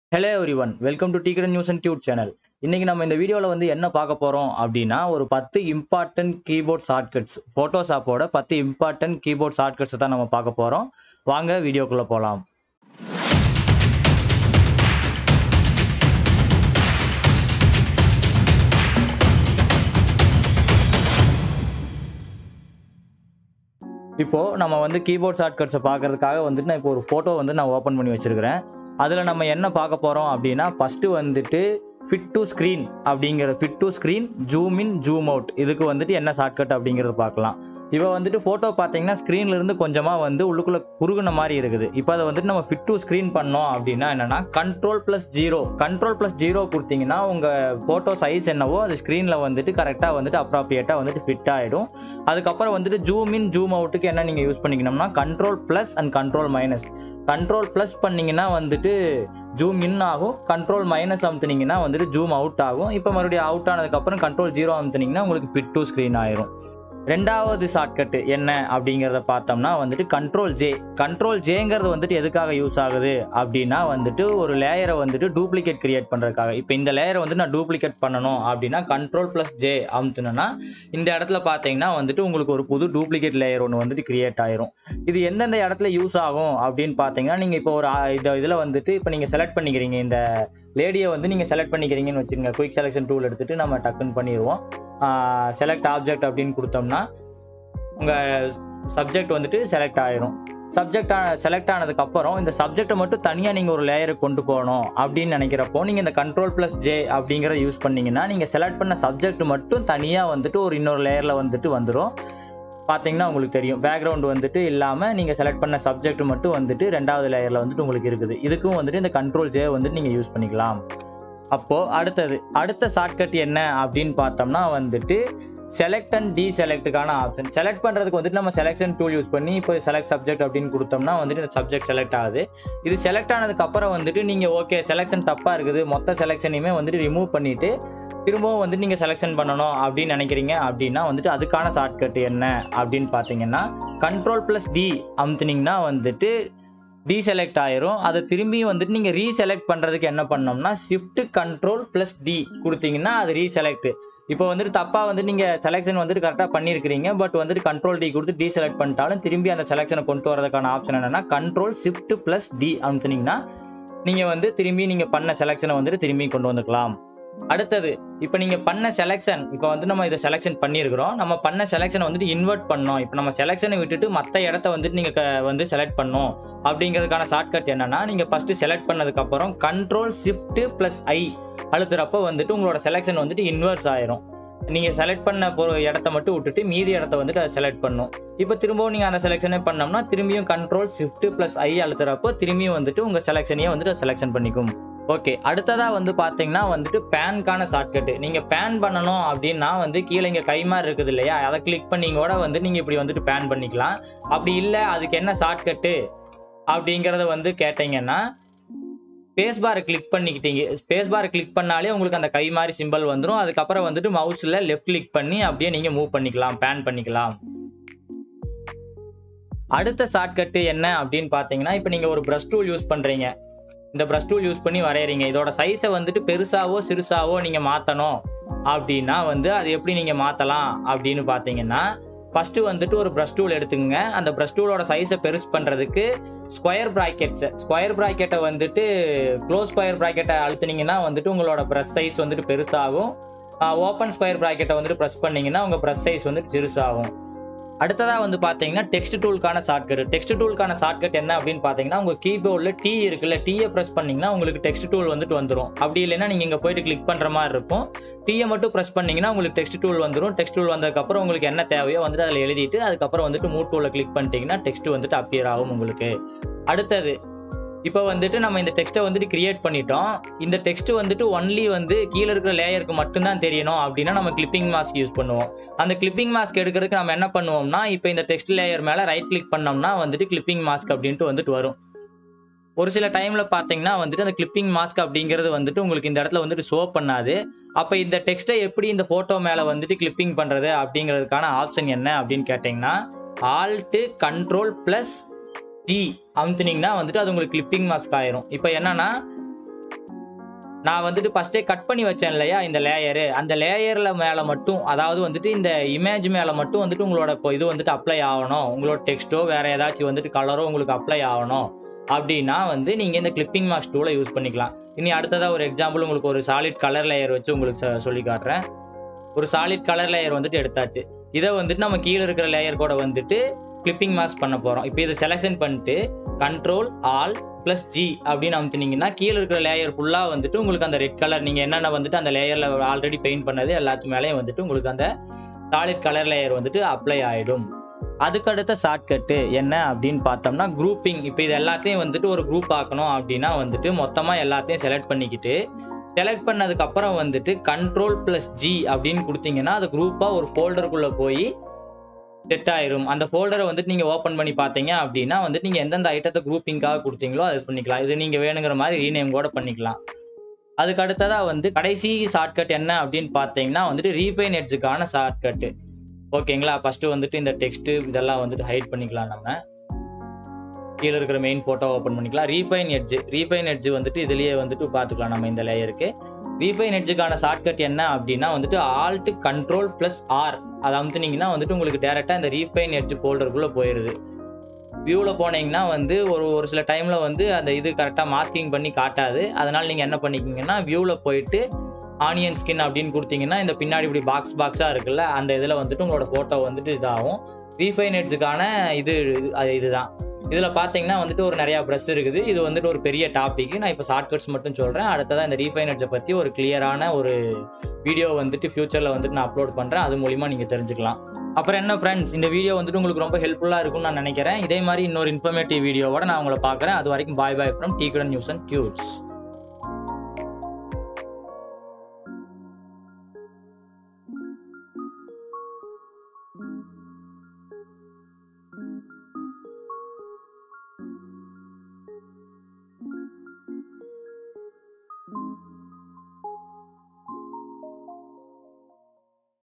hello every one welcome to டீக்கடன் news and dude channel இன்னைக்கு நம்ம இந்த வீடியோவில் வந்து என்ன பார்க்க போகிறோம் அப்படின்னா ஒரு பத்து இம்பார்ட்டன்ட் கீபோர்ட் ஷார்ட்கட்ஸ் ஃபோட்டோஷாப்போட பத்து இம்பார்ட்டன்ட் கீபோர்ட் ஷார்ட்கட்ஸ் தான் நம்ம பார்க்க போகிறோம் வாங்க வீடியோக்குள்ளே போகலாம் இப்போது நம்ம வந்து கீபோர்ட் ஷார்ட்கட்ஸை பார்க்கறதுக்காக வந்துட்டு நான் இப்போ ஒரு ஃபோட்டோ வந்து நான் ஓப்பன் பண்ணி வச்சுருக்கிறேன் அதில் நம்ம என்ன பார்க்க போகிறோம் அப்படின்னா ஃபஸ்ட்டு வந்துட்டு ஃபிட் டு ஸ்க்ரீன் அப்படிங்கிற fit to screen zoom in zoom out இதுக்கு வந்துட்டு என்ன ஷார்ட்கட் அப்படிங்கிறத பார்க்கலாம் இப்போ வந்துட்டு ஃபோட்டோ பார்த்தீங்கன்னா ஸ்க்ரீன்ல இருந்து கொஞ்சமாக வந்து உள்ளுக்குள்ளே குறுகுன மாதிரி இருக்குது இப்போ அதை வந்துட்டு நம்ம ஃபிட் டு ஸ்க்ரீன் பண்ணோம் அப்படின்னா என்னன்னா control plus zero control plus zero கொடுத்தீங்கன்னா உங்கள் ஃபோட்டோ சைஸ் என்னவோ அது ஸ்க்ரீனில் வந்துட்டு கரெக்டாக வந்துட்டு அப்ராப்ரியேட்டாக வந்துட்டு ஃபிட் ஆகிடும் அதுக்கப்புறம் வந்துட்டு ஜூம் இன் ஜூம் அவுட்டுக்கு என்ன நீங்கள் யூஸ் பண்ணிக்கணும்னா control plus and control minus control plus பண்ணிங்கன்னா வந்துட்டு ஜூம் இன் ஆகும் கண்ட்ரோல் மைனஸ் அமுத்துனீங்கன்னா வந்துட்டு ஜூம் அவுட் ஆகும் இப்போ மறுபடியும் அவுட் ஆனதுக்கப்புறம் கண்ட்ரோல் ஜீரோ அமுத்துனீங்கன்னா உங்களுக்கு ஃபிட் டு ஸ்க்ரீன் ஆயிரும் ரெண்டாவது ஷார்ட்கட்டு என்ன அப்படிங்கிறத பார்த்தோம்னா வந்துட்டு கண்ட்ரோல் ஜே கண்ட்ரோல் ஜேங்கிறது வந்துட்டு எதுக்காக யூஸ் ஆகுது அப்படின்னா வந்துட்டு ஒரு லேயரை வந்துட்டு டூப்ளிகேட் கிரியேட் பண்ணுறதுக்காக இப்போ இந்த லேயரை வந்து நான் டூப்ளிகேட் பண்ணணும் அப்படின்னா கண்ட்ரோல் ப்ளஸ் ஜே அமுத்துனேன்னா இந்த இடத்துல பார்த்தீங்கன்னா வந்துட்டு உங்களுக்கு ஒரு புது டூப்ளிகேட் லேயர் ஒன்று வந்துட்டு கிரியேட் ஆயிரும் இது எந்தெந்த இடத்துல யூஸ் ஆகும் அப்படின்னு பார்த்தீங்கன்னா நீங்கள் இப்போ ஒரு ஆ- இந்த இதில் வந்துட்டு இப்போ நீங்கள் செலக்ட் பண்ணிக்கிறீங்க இந்த லேடியை வந்து நீங்கள் செலக்ட் பண்ணிக்கிறீங்கன்னு வச்சுக்கோங்க குயிக் செலெக்ஷன் டூல் எடுத்துட்டு நம்ம டக்குன்னு பண்ணிடுவோம் செலக்ட் ஆப்ஜெக்ட் அப்படின்னு கொடுத்தோம்னா உங்கள் சப்ஜெக்ட் வந்துட்டு செலக்ட் ஆயிரும் சப்ஜெக்ட் செலக்ட் ஆனதுக்கப்புறம் இந்த சப்ஜெக்டை மட்டும் தனியாக நீங்கள் ஒரு லேயருக்கு கொண்டு போகணும் அப்படின்னு நினைக்கிறப்போ நீங்கள் இந்த கண்ட்ரோல் ப்ளஸ் ஜே அப்படிங்கிறத யூஸ் பண்ணீங்கன்னா நீங்கள் செலக்ட் பண்ண சப்ஜெக்ட் மட்டும் தனியாக வந்துட்டு ஒரு இன்னொரு லேயரில் வந்துட்டு வந்துடும் பார்த்தீங்கன்னா உங்களுக்கு தெரியும் பேக்ரவுண்ட் வந்துட்டு இல்லாமல் நீங்கள் செலக்ட் பண்ண சப்ஜெக்ட் மட்டும் வந்துட்டு ரெண்டாவது லேயரில் வந்துட்டு உங்களுக்கு இருக்குது இதுக்கும் வந்துட்டு இந்த கண்ட்ரோல் ஜே வந்துட்டு நீங்கள் யூஸ் பண்ணிக்கலாம் அப்போது அடுத்தது அடுத்த ஷார்ட்கட் என்ன அப்படின்னு பார்த்தோம்னா வந்துட்டு செலக்ட் அண்ட் டீசெலக்ட்டுக்கான ஆப்ஷன் செலக்ட் பண்ணுறதுக்கு வந்துட்டு நம்ம செலெக்ஷன் டூல் யூஸ் பண்ணி இப்போ செலக்ட் சப்ஜெக்ட் அப்படின்னு கொடுத்தோம்னா வந்துட்டு இந்த சப்ஜெக்ட் செலக்ட் ஆகுது இது செலக்ட் ஆனதுக்கப்புறம் வந்துட்டு நீங்கள் ஓகே செலெக்ஷன் தப்பாக இருக்குது மொத்த செலெக்ஷனையுமே வந்துட்டு ரிமூவ் பண்ணிவிட்டு திரும்பவும் வந்து நீங்கள் செலெக்ஷன் பண்ணணும் அப்படின்னு நினைக்கிறீங்க அப்படின்னா வந்துட்டு அதுக்கான ஷார்ட்கட் என்ன அப்படின்னு பார்த்தீங்கன்னா கண்ட்ரோல் ப்ளஸ் டி அமுத்துனீங்கன்னா வந்துட்டு டீசெலக்ட் ஆயிரும் அதை திரும்பி வந்துட்டு நீங்கள் ரீசெலக்ட் பண்ணுறதுக்கு என்ன பண்ணோம்னா ஷிஃப்ட் கண்ட்ரோல் ப்ளஸ் டி கொடுத்தீங்கன்னா அது ரீசெலக்ட் இப்போ வந்துட்டு தப்பாக வந்து நீங்கள் செலெக்ஷன் வந்துட்டு கரெக்டாக பண்ணியிருக்கிறீங்க பட் வந்துட்டு கண்ட்ரோல் டி கொடுத்து டீசெலக்ட் பண்ணிட்டாலும் திரும்பி அந்த செலெக்ஷனை கொண்டு வரதுக்கான ஆப்ஷன் என்னன்னா கண்ட்ரோல் ஷிஃப்ட் ப்ளஸ் டி அமுத்துனீங்கன்னா நீங்கள் வந்து திரும்பி நீங்கள் பண்ண செலெக்ஷனை வந்துட்டு திரும்பி கொண்டு வந்துக்கலாம் அடுத்தது இப்போ நீங்கள் பண்ண செலெக்ஷன் இப்போ வந்து நம்ம இதை செலெக்ஷன் பண்ணியிருக்கிறோம் நம்ம பண்ண செலெக்ஷனை வந்துட்டு இன்வெர்ட் பண்ணோம் இப்போ நம்ம செலெக்ஷனை விட்டுட்டு மற்ற இடத்த வந்துட்டு நீங்கள் வந்து செலக்ட் பண்ணோம் அப்படிங்கிறதுக்கான ஷார்ட்கட் என்னன்னா நீங்கள் ஃபஸ்ட்டு செலக்ட் பண்ணதுக்கப்புறம் கண்ட்ரோல் ஷிஃப்ட் ப்ளஸ் ஐ அழுத்துறப்போ வந்துட்டு உங்களோட செலெக்ஷன் வந்துட்டு இன்வெர்ஸ் ஆயிரும் நீங்கள் செலக்ட் பண்ண ஒரு இடத்த மட்டும் விட்டுட்டு மீதி இடத்த வந்துட்டு அதை செலக்ட் பண்ணும் இப்போ திரும்பவும் நீங்கள் அந்த செலெக்ஷனே பண்ணோம்னா திரும்பியும் கண்ட்ரோல் ஷிஃப்ட் ப்ளஸ் ஐ அழுத்துறப்போ திரும்பியும் வந்துட்டு உங்கள் செலெக்ஷனையே வந்துட்டு செலெக்ஷன் பண்ணிக்கும் ஓகே அடுத்ததாக வந்து பார்த்தீங்கன்னா வந்துட்டு பேனுக்கான ஷார்ட்கட்டு நீங்கள் பேன் பண்ணணும் அப்படின்னா வந்து கீழே இங்கே கை மாதிரி இருக்குது இல்லையா அதை கிளிக் பண்ணிங்கோட வந்து நீங்கள் இப்படி வந்துட்டு பேன் பண்ணிக்கலாம் அப்படி இல்லை அதுக்கு என்ன ஷார்ட்கட்டு அப்படிங்கிறத வந்து கேட்டிங்கன்னா ஸ்பேஸ் பாரை கிளிக் பண்ணிக்கிட்டீங்க ஸ்பேஸ் பாரை கிளிக் பண்ணாலே உங்களுக்கு அந்த கை மாதிரி சிம்பிள் வந்துடும் அதுக்கப்புறம் வந்துட்டு மவுஸில் லெஃப்ட் கிளிக் பண்ணி அப்படியே நீங்கள் மூவ் பண்ணிக்கலாம் பேன் பண்ணிக்கலாம் அடுத்த ஷார்ட்கட்டு என்ன அப்படின்னு பார்த்தீங்கன்னா இப்போ நீங்கள் ஒரு ப்ரஷ் டூல் யூஸ் பண்ணுறீங்க இந்த ப்ரஷ் டூல் யூஸ் பண்ணி வரையறீங்க இதோட சைஸை வந்துட்டு பெருசாவோ சிறுசாவோ நீங்கள் மாற்றணும் அப்படின்னா வந்து அது எப்படி நீங்கள் மாற்றலாம் அப்படின்னு பார்த்தீங்கன்னா ஃபஸ்ட்டு வந்துட்டு ஒரு ப்ரஷ் டூல் எடுத்துக்கங்க அந்த ப்ரஷ் டூலோட சைஸை பெருசு பண்ணுறதுக்கு ஸ்கொயர் ப்ராக்கெட்ஸ் ஸ்கொயர் ப்ராக்கெட்டை வந்துட்டு க்ளோஸ் ஸ்கொயர் ப்ராக்கெட்டை அழுத்துனீங்கன்னா வந்துட்டு உங்களோட ப்ரஷ் சைஸ் வந்துட்டு பெருசாகும் ஓப்பன் ஸ்கொயர் ப்ராக்கெட்டை வந்துட்டு ப்ரெஸ் பண்ணீங்கன்னா உங்கள் ப்ரஷ் சைஸ் வந்துட்டு சிறுசாகும் அடுத்ததாக வந்து பார்த்தீங்கன்னா டெக்ஸ்ட் டூலுக்கான ஷார்ட்கட் டெக்ஸ்ட் டூலுக்கான ஷார்ட்கட் என்ன அப்படின்னு பார்த்தீங்கன்னா உங்கள் கீபோர்டில் டீ இருக்குல்ல டீயை ப்ரெஸ் பண்ணிங்கன்னா உங்களுக்கு டெக்ஸ்ட் டூல் வந்துட்டு வந்துடும் அப்படி இல்லைன்னா நீங்கள் இங்கே போயிட்டு கிளிக் பண்ணுற மாதிரி இருக்கும் டீயை மட்டும் ப்ரெஸ் பண்ணீங்கன்னா உங்களுக்கு டெக்ஸ்ட் டூல் வந்துடும் டெக்ஸ்ட் டூல் வந்ததுக்கப்புறம் உங்களுக்கு என்ன தேவையோ வந்துட்டு அதில் எழுதிட்டு அதுக்கப்புறம் வந்துட்டு மூட் டூலில் கிளிக் பண்ணிட்டீங்கன்னா டெக்ஸ்ட் வந்துட்டு அப்பியர் ஆகும் உங்களுக்கு அடுத்தது இப்போ வந்துட்டு நம்ம இந்த டெக்ஸ்ட்டை வந்துட்டு கிரியேட் பண்ணிட்டோம் இந்த டெக்ஸ்ட் வந்துட்டு ஒன்லி வந்து கீழே இருக்கிற லேயருக்கு மட்டும்தான் தெரியணும் அப்படின்னா நம்ம கிளிப்பிங் மாஸ்க் யூஸ் பண்ணுவோம் அந்த கிளிப்பிங் மாஸ்க் எடுக்கிறதுக்கு நம்ம என்ன பண்ணுவோம்னா இப்போ இந்த டெக்ஸ்ட் லேயர் மேலே ரைட் கிளிக் பண்ணோம்னா வந்துட்டு கிளிப்பிங் மாஸ்க் அப்படின்ட்டு வந்துட்டு வரும் ஒரு சில டைமில் பார்த்தீங்கன்னா வந்துட்டு அந்த கிளிப்பிங் மாஸ்க் அப்படிங்கிறது வந்துட்டு உங்களுக்கு இந்த இடத்துல வந்துட்டு ஷோ பண்ணாது அப்போ இந்த டெக்ஸ்ட்டை எப்படி இந்த ஃபோட்டோ மேலே வந்துட்டு கிளிப்பிங் பண்ணுறது அப்படிங்கிறதுக்கான ஆப்ஷன் என்ன அப்படின்னு கேட்டிங்கன்னா ஆல்ட்டு கண்ட்ரோல் ப்ளஸ் டி அமுத்துனீங்கன்னா வந்துட்டு அது உங்களுக்கு கிளிப்பிங் மாஸ்க் ஆயிரும் இப்போ என்னன்னா நான் வந்துட்டு ஃபஸ்ட்டே கட் பண்ணி வச்சேன் இல்லையா இந்த லேயரு அந்த லேயரில் மேலே மட்டும் அதாவது வந்துட்டு இந்த இமேஜ் மேலே மட்டும் வந்துட்டு உங்களோட இப்போ இது வந்துட்டு அப்ளை ஆகணும் உங்களோட டெக்ஸ்ட்டோ வேறு ஏதாச்சும் வந்துட்டு கலரோ உங்களுக்கு அப்ளை ஆகணும் அப்படின்னா வந்து நீங்கள் இந்த கிளிப்பிங் மார்க்ஸ் டூலை யூஸ் பண்ணிக்கலாம் இனி அடுத்ததாக ஒரு எக்ஸாம்பிள் உங்களுக்கு ஒரு சாலிட் கலர் லேயர் வச்சு உங்களுக்கு சொ- சொல்லி காட்டுறேன் ஒரு சாலிட் கலர் லேயர் வந்துட்டு எடுத்தாச்சு இதை வந்துட்டு நம்ம கீழே இருக்கிற லேயர் கூட வந்துட்டு கிளிப்பிங் மாஸ்க் பண்ண போகிறோம் இப்போ இதை செலெக்ஷன் பண்ணிட்டு கண்ட்ரோல் ஆல் ப்ளஸ் ஜி அப்படின்னு அமுத்துனீங்கன்னா கீழே இருக்கிற லேயர் ஃபுல்லாக வந்துட்டு உங்களுக்கு அந்த ரெட் கலர் நீங்கள் என்னென்ன வந்துட்டு அந்த லேயரில் ஆல்ரெடி பெயிண்ட் பண்ணது எல்லாத்து மேலேயும் வந்துட்டு உங்களுக்கு அந்த சாலிட் கலர் லேயர் வந்துட்டு அப்ளை ஆகிடும் அதுக்கடுத்த ஷார்ட்கட்டு என்ன அப்படின்னு பார்த்தோம்னா குரூப்பிங் இப்போ இது எல்லாத்தையும் வந்துட்டு ஒரு குரூப் ஆக்கணும் அப்படின்னா வந்துட்டு மொத்தமாக எல்லாத்தையும் செலக்ட் பண்ணிக்கிட்டு செலக்ட் பண்ணதுக்கு அப்புறம் வந்துட்டு கண்ட்ரோல் ப்ளஸ் ஜி அப்படின்னு கொடுத்தீங்கன்னா அது குரூப்பாக ஒரு ஃபோல்டருக்குள்ளே போய் செட் ஆயிரும் அந்த ஃபோல்டரை வந்துட்டு நீங்கள் ஓப்பன் பண்ணி பார்த்தீங்க அப்படின்னா வந்துட்டு நீங்கள் எந்தெந்த ஐட்டத்தை குரூப்பிங்காக கொடுத்தீங்களோ அது பண்ணிக்கலாம் இது நீங்கள் வேணுங்கிற மாதிரி ரீநேம் கூட பண்ணிக்கலாம் அதுக்கு அடுத்ததாக வந்து கடைசி ஷார்ட்கட் என்ன அப்படின்னு பார்த்தீங்கன்னா வந்துட்டு ரீஃபைன் எட்ஜுக்கான ஷார்ட்கட்டு ஓகேங்களா ஃபஸ்ட்டு வந்துட்டு இந்த டெக்ஸ்ட்டு இதெல்லாம் வந்துட்டு ஹைட் பண்ணிக்கலாம் நம்ம கீழே இருக்கிற மெயின் ஃபோட்டோ ஓப்பன் பண்ணிக்கலாம் ரீஃபைன் எட்ஜ் ரீஃபைன் எட்ஜ் வந்துட்டு இதுலேயே வந்துட்டு பார்த்துக்கலாம் நம்ம இந்த லேயருக்கு ரீஃபைன் எட்ஜுக்கான ஷார்ட்கட் என்ன அப்படின்னா வந்துட்டு ஆல்ட் கண்ட்ரோல் ப்ளஸ் ஆர் அதை அமுத்துனீங்கன்னா வந்துட்டு உங்களுக்கு டேரெக்டாக இந்த ரீஃபைன் எட்ஜ் ஃபோல்டருக்குள்ளே போயிடுது வியூவில் போனீங்கன்னா வந்து ஒரு ஒரு சில டைமில் வந்து அந்த இது கரெக்டாக மாஸ்கிங் பண்ணி காட்டாது அதனால் நீங்கள் என்ன பண்ணிக்கிங்கன்னா வியூவில் போயிட்டு ஆனியன் ஸ்கின் அப்படின்னு கொடுத்தீங்கன்னா இந்த பின்னாடி இப்படி பாக்ஸ் பாக்ஸாக இருக்குல்ல அந்த இதில் வந்துட்டு உங்களோட ஃபோட்டோ வந்துட்டு இதாகும் ரீஃபைன் எட்ஜுக்கான இது இது- அது இதுதான் இதில் பார்த்தீங்கன்னா வந்துட்டு ஒரு நிறையா ப்ரெஸ் இருக்குது இது வந்துட்டு ஒரு பெரிய டாபிக் நான் இப்போ ஷார்ட்கட்ஸ் மட்டும் சொல்கிறேன் அடுத்ததான் இந்த ரீஃபைன் எட்ஜை பற்றி ஒரு கிளியரான ஒரு வீடியோ வந்துட்டு ஃபியூச்சரில் வந்துட்டு நான் அப்லோட் பண்ணுறேன் அது மூலிமா நீங்கள் தெரிஞ்சுக்கலாம் அப்புறம் என்ன ஃப்ரெண்ட்ஸ் இந்த வீடியோ வந்துட்டு உங்களுக்கு ரொம்ப ஹெல்ப்ஃபுல்லாக இருக்கும்னு நான் நினைக்கிறேன் இதே மாதிரி இன்னொரு இன்ஃபர்மேட்டிவ் வீடியோவோட நான் உங்களை பார்க்குறேன் அது வரைக்கும் bye bye from T news and dudes